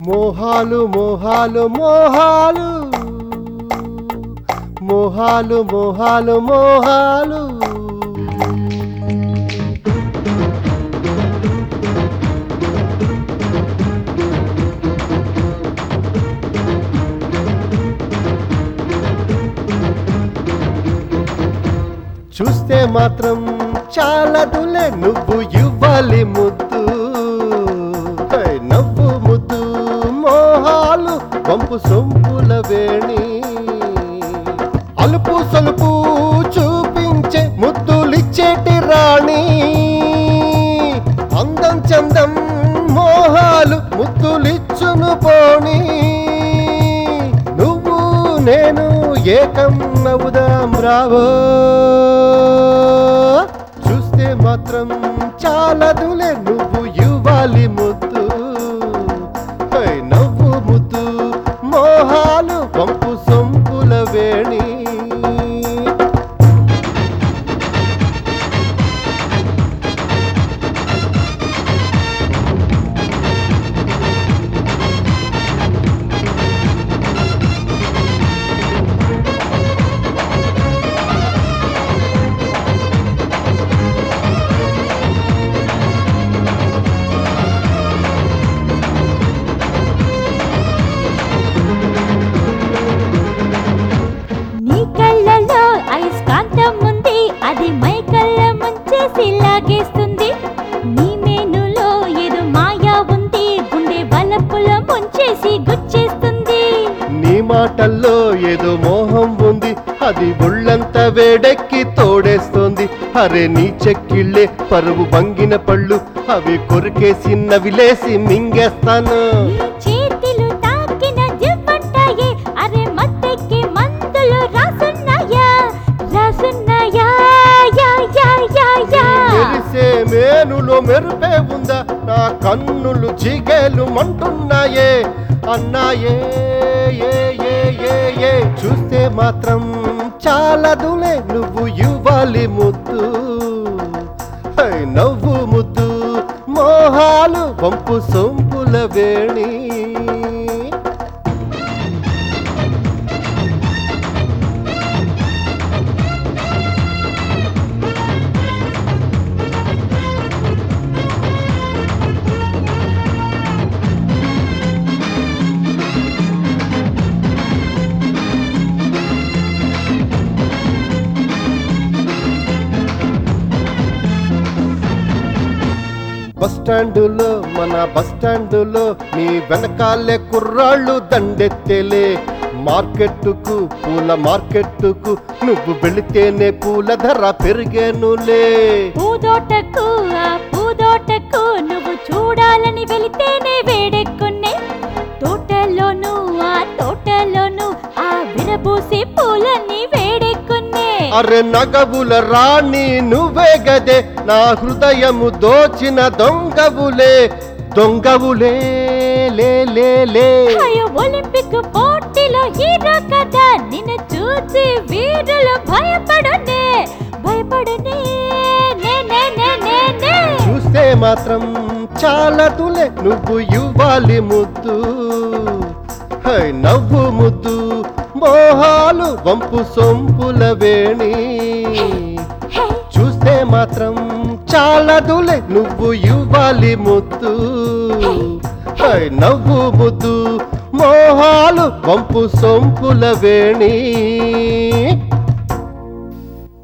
మోహాలు మోహాలు మోహాలు మోహాలు మోహాలు మోహాలు చూస్తే మాత్రం చాలదులే నువ్వు ఇవ్వాలి ముద్దు హై, నవ్వు ముద్దు మోహాలు పంపు సొంపుల వేణి అలుపు సలుపు చూపించే ముద్దులిచ్చేటి రాణి అందం చందం మోహాలు ముద్దులిచ్చును పోనీ నువ్వు నేను ఏకం నవ్వుదాం రావో చూస్తే మాత్రం చాలదులే నువ్వు ఇవ్వాలి ముద్దు హై, నవ్వు ముద్దు మోహాలు పంపు సొంపుల వేణి నీ కళ్ళలో అయస్కాంతం ఉంది అది మై కళ్ళ ముంచేసి లాగేస్తుంది నీ మేనులో ఏదో మాయా ఉంది గుండె వలపుల ముంచేసి గుచ్చేస్తుంది నీ మాటల్లో ఏదో మోహం ఉంది అది ఒళ్ళంతా వేడెక్కి తోడేస్తోంది అరే నీ చెక్కిళ్ళే పరువు బంగిన పళ్ళు అవి కొరికేసి నవిలేసి మింగేస్తాను నీ చేతిలు తాకిన జివ్వంటాయే అరే మత్తెక్కి మందులు రాసున్నాయా రాసున్నాయా యా యా యా యా మెరిసే మేనులో మెరుపే ఉందా నా కన్నులు జిగేలు మంటున్నాయే అన్నాయే ఏ ఏ ఏ ఏ చూస్తే మాత్రం చాలదులే నువ్వు ఇవ్వాలి ముద్దు హై, నవ్వు ముద్దు మోహాలు వంపు సొంపుల వేణి బస్ స్టాండులో మన బస్ స్టాండులో నీ వెనకాలే కుర్రాళ్ళు దండెత్తేలే మార్కెట్టుకు పూల మార్కెట్టుకు నువ్వు వెళితేనే పూల ధర పెరిగేనులే పూదోటకు ఆ పూదోటకు నువ్వు చూడాలని వెళితేనే వేడెక్కున్నే తోటలోను ఆ తోటలోను ఆ విరబూసి పూలన్నీ వేడెక్కున్నే అరె నగవుల రాణి నువ్వే గదే నా హృదయము దోచిన దొంగవులే దొంగవులే లే లే లే అయ్యో ఒలింపిక్ పోటీలో హీరో కదా నిన్ను చూసి వీరులు భయపడునే భయపడునే నే నే నే నే నే చూస్తే మాత్రం చాలదులే నువ్వు ఇవ్వాలి ముద్దు హై నవ్వు ముద్దు మోహాలు వంపు సొంపుల వేణి హే, చూస్తే మాత్రం చాలదులే నువ్వు ఇవ్వాలి ముద్దు హై నవ్వు ముద్దు మోహాలు వంపు సొంపుల వేణి